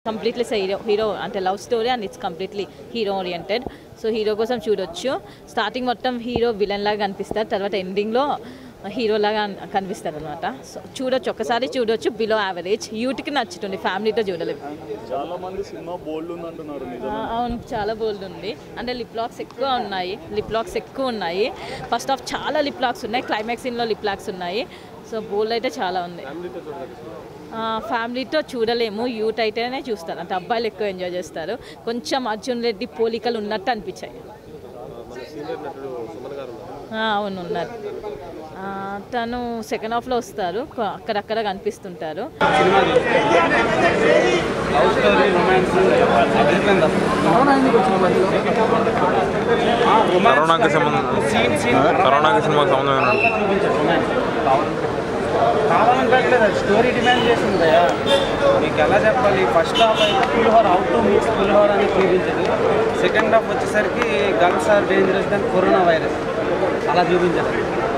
Completely hero hero అంటే love story and it's completely hero oriented so hero కోసం చూడొచ్చు starting మొత్తం hero villain లాగా కనిపిస్తారు తర్వాత ఎండింగ్లో హీరో లాగా కనిపిస్తారు అనమాట సో చూడొచ్చు ఒకసారి చూడొచ్చు బిలో యావరేజ్ యూత్కి నచ్చుతుంది ఫ్యామిలీతో చూడలేదు చాలా మంది సినిమా బోల్డ్ ఉంది అంటున్నారు నిజం ఆ, అవును చాలా బోల్డ్ ఉంది అంటే లిప్ లాక్స్ ఎక్కువ ఉన్నాయి లిప్ లాక్స్ ఎక్కువ ఉన్నాయి ఫస్ట్ ఆఫ్ చాలా లిప్ లాక్స్ ఉన్నాయి క్లైమాక్స్ ఇన్లో లిప్ లాక్స్ ఉన్నాయి సో బోల్డ్ అయితే చాలా ఉంది ఆ, ఫ్యామిలీతో చూడలేము యూత్ అయితేనే చూస్తారు అంటే అబ్బాయిలు ఎక్కువ ఎంజాయ్ చేస్తారు కొంచెం అర్జున్ రెడ్డి పోలికలు ఉన్నట్టు అనిపించాయి ఆ, అవును ఉన్నారు ఆ, తను సెకండ్ హాఫ్లో వస్తారు కొ- అక్కడక్కడ కనిపిస్తుంటారు కరోనాకి సంబంధం కరోనాకి సినిమాకి సంబంధం ఏమైనా కావాలని పెట్టలేదు స్టోరీ డిమాండ్ చేసింది భయ్యా మీకు ఎలా చెప్పాలి ఫస్ట్ హాఫ్ అయితే పులిహోర అవుట్ టు మీట్స్ పులిహోర అని చూపించదు సెకండ్ హాఫ్ వచ్చేసరికి girls are dangerous than corona virus అలా చూపించారు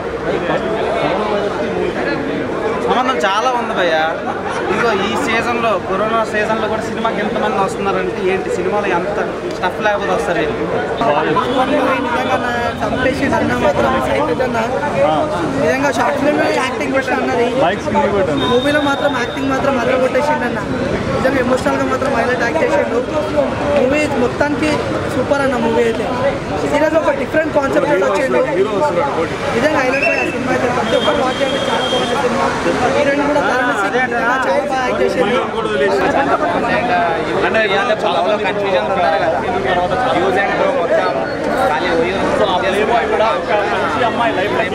సంబంధం చాలా ఉంది భయ్య ఇదిగో ఈ సీజన్లో కరోనా సీజన్లో కూడా సినిమాకి ఎంతమంది వస్తున్నారంటే ఏంటి సినిమాలో ఎంత స్టఫ్ లేకపోతే వస్తారు ఏంటి నిజంగా చంపేసి అన్న మాత్రం సైకిల్ అన్న నిజంగా షార్ట్ ఫిల్మ్ యాక్టింగ్ కూడా అన్నది మైక్ స్క్రీన్ పెట్టండి మూవీలో మాత్రం యాక్టింగ్ మాత్రం అదర కొట్టేసిండు అన్న నిజంగా ఎమోషనల్గా మాత్రం హైలైట్ యాక్ట్ చేసిండు మూవీ మొత్తానికి సూపర్ అన్న మూవీ అయితే సీరియస్ ఒక డిఫరెంట్ కాన్సెప్ట్ వచ్చిండు హీరో వస్తున్నాడు కోటి. నిజంగా హైలైట్ అయ్యే సినిమా అయితే ప్రతి ఒక్కరు వాచ్ చేయండి చాలా బాగుంది సినిమా హీరోయిన్ కూడా తరుణ్ సింగ్ చాలా బాగా యాక్ట్ చేసిండు కూడా వదిలేసి అంటే ఇవాళ చాలా కన్ఫ్యూజన్ ఉన్నారు కదా యూజ్ అండ్ త్రో మొత్తం ఖాళీ కూడా ఒక మంచి అమ్మాయి లైఫ్ లైఫ్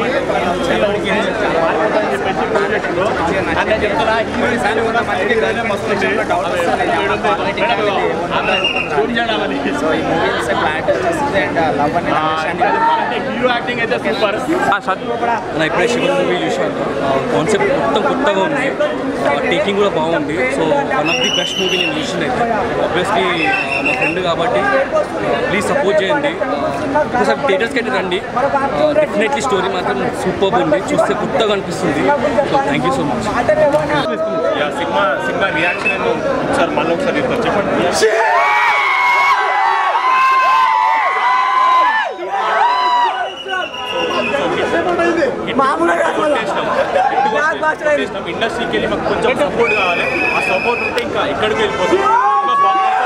అంటే చెప్తున్నా హీరోయిన్ కూడా మంచి సో ఈ మూవీ ప్లాంట్ వచ్చేసింది అండ్ లవ్ అని హీరో యాక్టింగ్ అయితే సూపర్ నా ఇప్పుడే శివ మూవీ చూశాను కాన్సెప్ట్ మొత్తం కొత్తగా ఉంది టేకింగ్ కూడా బాగుంది so one of the best movie నేను చూసింది అయితే ఆబ్వియస్లీ మా ఫ్రెండ్ కాబట్టి ప్లీజ్ సపోర్ట్ చేయండి ఒకసారి థియేటర్స్కి అయితే రండి డెఫినెట్లీ స్టోరీ మాత్రం సూపర్ ఉంది చూస్తే కొత్తగా అనిపిస్తుంది so thank you so much సినిమా సినిమా రియాక్షన్ ఒకసారి మళ్ళీ ఒకసారి చెప్తారు చెప్పండి ఇండస్ట్రీకి వెళ్ళి మాకు కొంచెం సపోర్ట్ కావాలి ఆ సపోర్ట్ ఉంటే ఇంకా ఎక్కడికి వెళ్ళిపోతుంది ఇంకా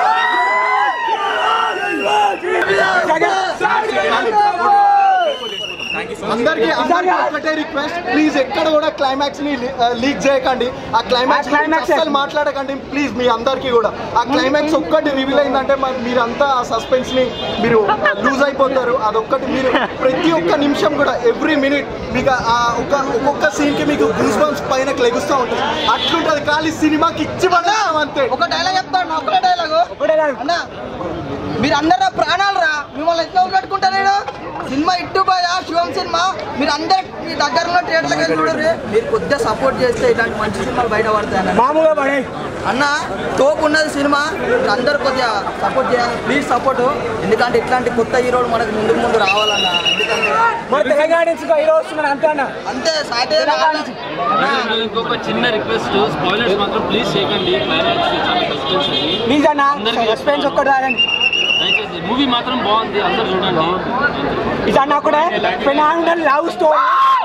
అందరికి అందరికి ఒకటే రిక్వెస్ట్ ప్లీజ్ ఎక్కడ కూడా క్లైమాక్స్ ని లీక్ చేయకండి ఆ క్లైమాక్స్ అసలు మాట్లాడకండి ప్లీజ్ మీ అందరికి కూడా ఆ క్లైమాక్స్ ఒక్కటి రివీల్ అయిందంటే మరి మీరంతా ఆ సస్పెన్స్ ని మీరు లూజ్ అయిపోతారు అదొక్కటి మీరు ప్రతి ఒక్క నిమిషం కూడా ఎవ్రీ మినిట్ మీకు ఆ ఒక ఒక్కొక్క సీన్ కి మీకు గూస్ బంప్స్ పైన లెగుస్తూ ఉంటుంది అట్లుంటది ఖాళీ సినిమాకి ఇచ్చి పడేస్తాం అంతే ఒక డైలాగ్ చెప్తాను ఒకటే డైలాగ్ అన్న మీరు అందరు ప్రాణాలు రా మిమ్మల్ని ఎట్లా కట్టుకుంటా నేను సినిమా ఇట్టు పోయా శివం సినిమా మీరు అందరు మీ దగ్గరలో థియేటర్కి వెళ్ళి చూడరు మీరు కొద్దిగా సపోర్ట్ చేస్తే ఇలాంటి మంచి సినిమాలు బయట పడతాయి మామూలుగా పడే అన్న తోపు ఉన్నది సినిమా మీరు అందరు కొద్దిగా సపోర్ట్ చేయాలి ప్లీజ్ సపోర్ట్ ఎందుకంటే ఇట్లాంటి కొత్త హీరోలు మనకు ముందు ముందు రావాలన్న ఎందుకంటే తెలంగాణ హీరో వస్తున్నారు అంతే అన్న అంతే సాటి ఇంకొక చిన్న రిక్వెస్ట్ స్పాయిలర్స్ మాత్రం ప్లీజ్ చేయకండి క్లైమాక్స్ చాలా సస్పెన్స్ ఉంది సస్పెన్స్ ఒక్కటి రాగండి దయచేసి మూవీ మాత్రం బాగుంది అందరు చూడండి ఇదన్నా కూడా ఫెనామినల్ లవ్ స్టోరీ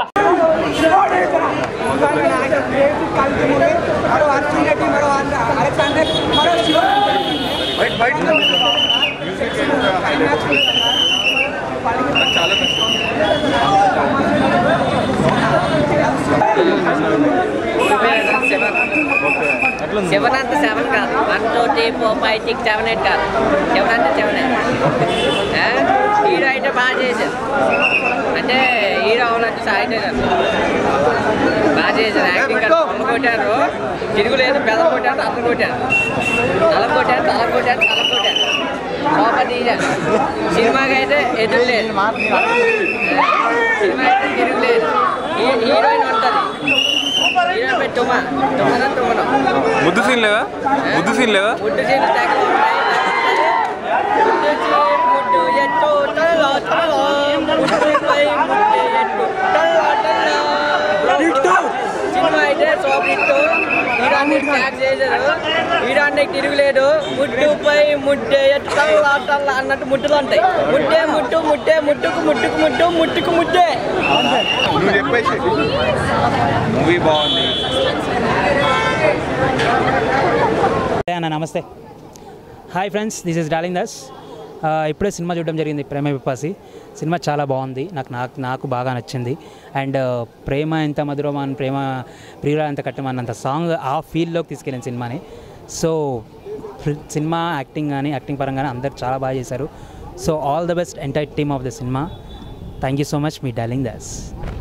మరో అర్జున్ రెడ్డి మరో అలెగ్జాండర్ మరో శివ సెవెన్ అంత సెవెన్ కాదు one two three four five six seven eight కాదు సెవెన్ అంత సెవెన్ హీరో అయితే బాగా చేశారు అంటే హీరో అవ్వాలంటే సాయితే బాగా చేశారు యాక్టింగ్ కొమ్మ కొట్టారు తిరుగులేదు పెద కొట్టారు అతను కొట్టారు తల కొట్టారు తల కొట్టారు తల కొట్టారు సూపర్ తీశారు సినిమాకి అయితే ఎదురు లేదు సినిమా అయితే తిరుగులేదు హీ- హీరోయిన్ ఉంటుంది హీరోయిన్ పేరు తుమ్మ తుమ్మన తుమ్మనం ముద్దు సీన్ లేదా ముద్దు సీన్ లేదా ముడ్డు చేసి ట్యాక్లు ఉన్నాయి ముడ్డు చే ముడ్డు ఎట్టు తలలో తలలో ముడ్డుపై ముడ్డు ఎట్టు తలలో తలలో సినిమా అయితే సూపర్ హిట్ హీరో ట్యాగ్ చేశారు ఈడాంటే తిరుగులేదు ముట్టుపై ముట్టే ఎట్టల్లా అట్టల్లా అన్నట్టు ముట్టులు ఉంటాయి ముట్టే ముట్టు ముట్టే ముట్టుకు ముట్టుకు ముట్టు ముట్టుకు ముట్టే నువ్వు చెప్పేసి మూవీ బాగుంది అన్న నమస్తే hi friends this is darling Das ఆ, ఇప్పుడే సినిమా చూడడం జరిగింది ప్రేమ విపాసి సినిమా చాలా బాగుంది నాకు నాకు నాకు బాగా నచ్చింది అండ్ ప్రేమ ఎంత మధురమాన్ ప్రేమ ప్రియుల ఎంత కట్టమన్నంత సాంగ్ ఆ ఫీల్డ్లోకి తీసుకెళ్ళిన సినిమాని సో సినిమా యాక్టింగ్ కానీ యాక్టింగ్ పరంగానే అందరు చాలా బాగా చేశారు so all the best entire team of the సినిమా థ్యాంక్ యూ సో మచ్ మీ డార్లింగ్ దాస్